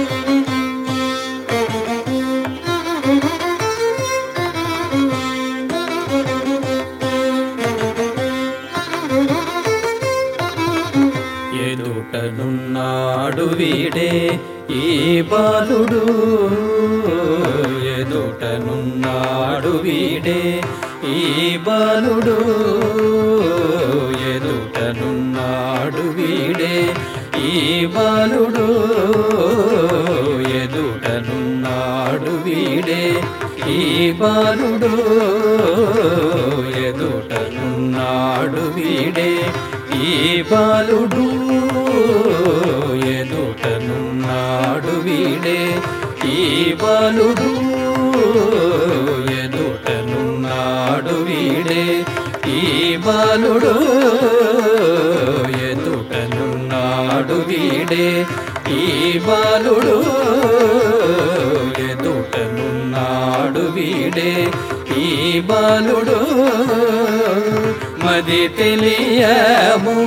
ఎదుటనున్నాడు వీడే ఈ బాలుడు ఎదుటనున్నాడు వీడే ఈ బాలుడు ఎదుటనున్నాడు వీడే ఈ బాలుడు ఎదుటనున్నాడు వీడే ఈ బాలుడు ఎదుటనున్నాడు వీడే ఈ బాలుడు ఎదుటనున్నాడు వీడే ఈ బాలుడు ఎదుటనున్నాడు వీడే ఈ బాలుడు ఎదుటనున్నాడు వీడే ఈ బాలుడు ఎదుటనున్నాడు వీడే ఈ బాలుడు మది తెలియము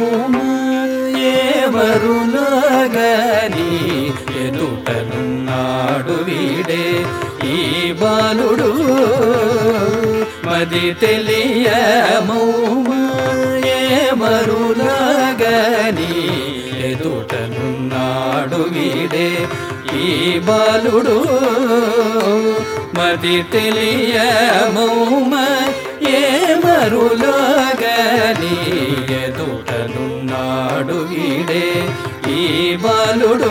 ఏమరులాగని ఎదుటనున్నాడు వీడే ఈ బాలుడు మది తెలియము ఏమరులాగని ఎదుటనున్నాడు వీడే ఈ బాలుడు మది తెలియమౌమ ఏ మరులాగని ఎదుటనున్నాడు వీడే ఈ బాలుడు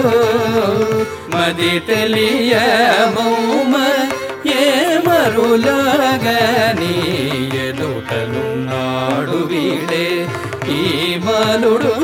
మది తెలియమౌమ ఏ మరులాగని ఎదుటనున్నాడు వీడే ఈ బాలుడు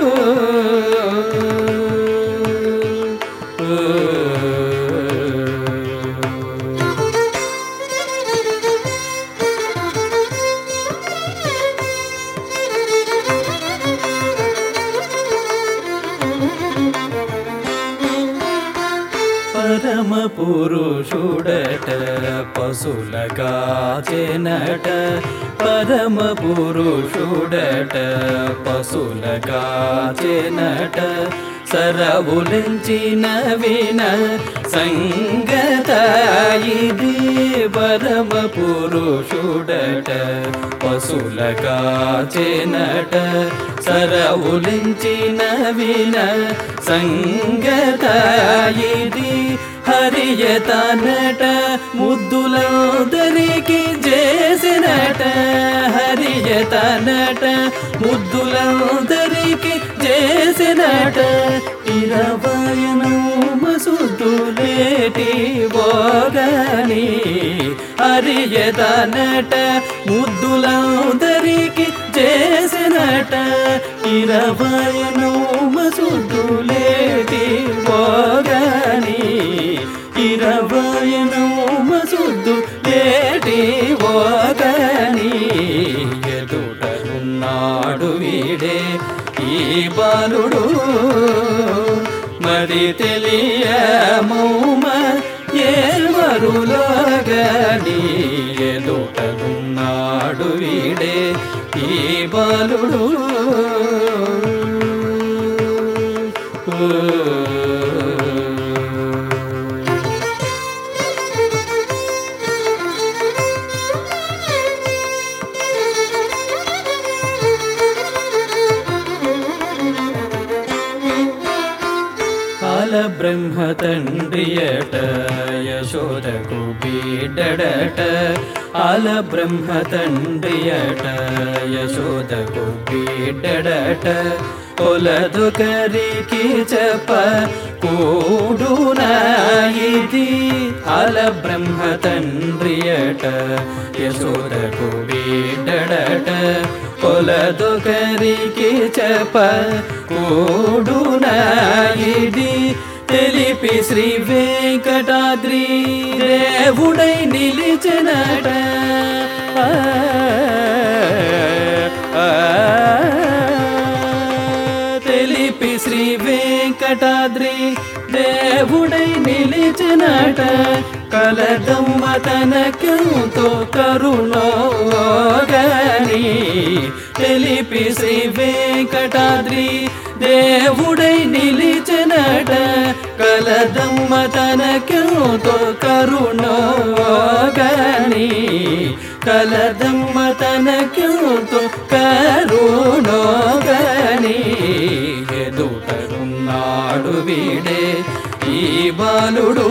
పరమ పురుషుడట పశులగా చెనట పరమ పురుషుడట పశులగా చెనట సరవులించిన విన సంగత ఇది పరమ పురుషుడట పశులగా చెనట సరవులించిన విన సంగత ఇది హరియతనట ముద్దులందరికి చేసినట హరియతనట ముద్దులందరికి చేసినట ఇరవయను మసుద్దులేటి బోగని హరియతనట ముద్దులందరికి చేసినట ఇరవయను మసుద్దులేటి బోగని ఇరవయను మసుద్దు లేటి ఓగని ఎదుటనున్నాడు వీడే ఈ బాలుడు మరి తెలియమౌమ ఏ మరులాగని ఎదుటనున్నాడు వీడే ఈ బాలుడు ఆల బ్రహ్మ తండ్రియట యశోదకు బీడడట ఆల బ్రహ్మ తండ్రియట యశోదకు బీడడట కొలదుకరికి చెప్ప కూడునా ఇది ఆల బ్రహ్మ తండ్రియట యశోదకు బీడడట కొలదుకరికి చెప్ప కూడునా ఇది తెలిపి శ్రీ వెంకటాద్రి దేవుడై నిలిచినట ఆ, ఆ, తెలిపి శ్రీ వెంకటాద్రి దేవుడై నిలిచినట కలదమ్మ తనకెంతో కరుణోగని తెలిపి శ్రీ వెంకటాద్రి దేవుడై నిలిచినట కలదమ్మ తనకెంతో కరుణోగని కలదమ్మ తనకెంతో కరుణోగని ఎదుటనున్నాడు వీడే ఈ బాలుడు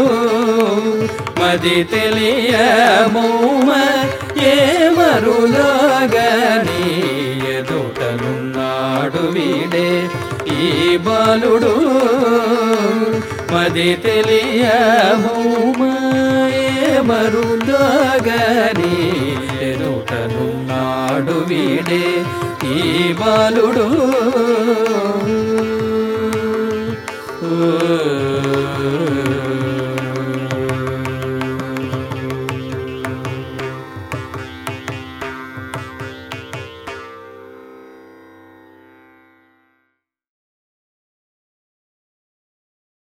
మది తెలియ మౌమ ఏ మరులోగని ఎదుటనున్నాడు వీడే ఈ బాలుడు మది తెలియ మౌమ ఏ మరులోగని ఎదుటనున్నాడు వీడే ఈ బాలుడు